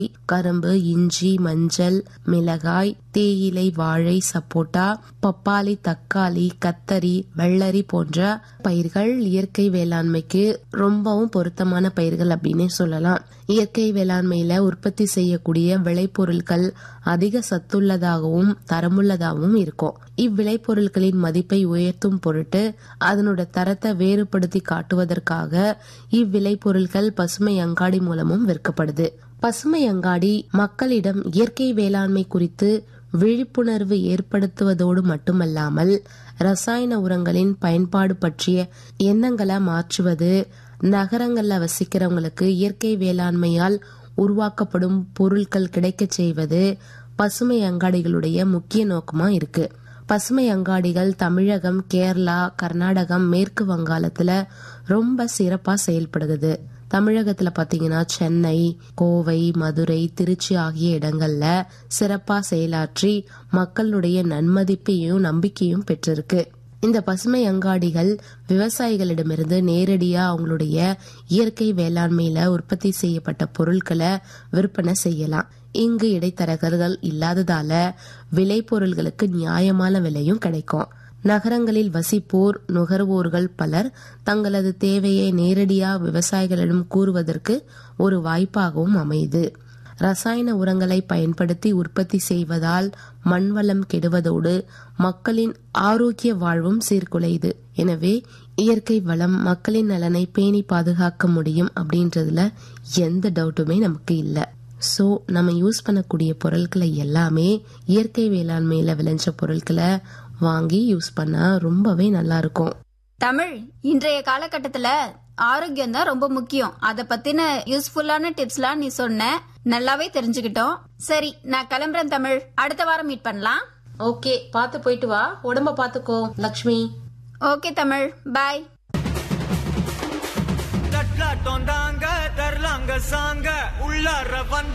கரும்பு இஞ்சி மஞ்சள் மிளகாய் தேயிலை வாழை சப்போட்டா பப்பாளி தக்காளி கத்தரி வெள்ளரி போன்ற பயிர்கள் இயற்கை வேளாண்மைக்கு ரொம்பவும் பொருத்தமான பயிர்கள் அப்படின்னே சொல்லலாம் இயற்கை வேளாண்மையில உற்பத்தி செய்யக்கூடிய விளைபொருட்கள் அதிக சத்துள்ளதாகவும் தரமுள்ளதாகவும் இருக்கும் இவ்விளைபொருட்களின் மதிப்பை உயர்த்தும் பொருட்டு அதனோட தரத்தை வேறுபடுத்தி காட்டுவதற்காக இவ்விளைபொருட்கள் பசுமை அங்காடி மூலமும் விற்கப்படுது பசுமை அங்காடி மக்களிடம் இயற்கை வேளாண்மை குறித்து விழிப்புணர்வு ஏற்படுத்துவதோடு மட்டுமல்லாமல் ரசாயன உரங்களின் பயன்பாடு பற்றிய எண்ணங்களை மாற்றுவது நகரங்கள்ல வசிக்கிறவங்களுக்கு இயற்கை வேளாண்மையால் உருவாக்கப்படும் பொருட்கள் கிடைக்க செய்வது பசுமை அங்காடிகளுடைய முக்கிய நோக்கமா இருக்கு பசுமை அங்காடிகள் தமிழகம் கேரளா கர்நாடகம் மேற்கு வங்காளத்துல ரொம்ப சிறப்பா செயல்படுகிறது தமிழகத்துல பாத்தீங்கன்னா சென்னை கோவை மதுரை திருச்சி ஆகிய இடங்கள்ல சிறப்பா செயலாற்றி மக்களுடைய நன்மதிப்பையும் நம்பிக்கையும் பெற்றிருக்கு இந்த பசுமை அங்காடிகள் விவசாயிகளிடமிருந்து நேரடியா அவங்களுடைய இயற்கை வேளாண்மையில உற்பத்தி செய்யப்பட்ட பொருட்களை விற்பனை செய்யலாம் இங்கு இடைத்தரகர்கள் இல்லாததால விளைபொருள்களுக்கு நியாயமான விலையும் கிடைக்கும் நகரங்களில் வசிப்போர் நுகர்வோர்கள் பலர் தங்களது தேவையை நேரடியா விவசாயிகளிடம் கூறுவதற்கு ஒரு வாய்ப்பாகவும் அமையுது ரசாயன உரங்களை பயன்படுத்தி உற்பத்தி செய்வதால் மண்வளம் கெடுவதோடு மக்களின் ஆரோக்கிய வாழ்வும் சீர்குலையுது எனவே இயற்கை வளம் மக்களின் நலனை பேணி பாதுகாக்க முடியும் அப்படின்றதுல எந்த டவுட்டுமே நமக்கு இல்லை ஸோ நம்ம யூஸ் பண்ணக்கூடிய பொருட்களை எல்லாமே இயற்கை வேளாண்மையில விளைஞ்ச பொருட்களை வாங்கி யூஸ் பண்ணா ரொம்பவே நல்லா இருக்கும் தமிழ் இன்றைய காலகட்டத்துல ஆரோக்கியம் தான் ரொம்ப முக்கியம் அத பத்தின யூஸ்ஃபுல்லான டிப்ஸ்லாம் நீ சொன்ன நல்லாவே தெரிஞ்சுக்கிட்டோம் சரி நான் கிளம்புறேன் தமிழ் அடுத்த வாரம் மீட் பண்ணலாம் ஓகே பார்த்து போயிட்டு வா உடம்ப பாத்துக்கோ லக்ஷ்மி ஓகே தமிழ் பாய் தட்லாட்டம் தாங்க தரலாங்க சாங்க உள்ளார வந்து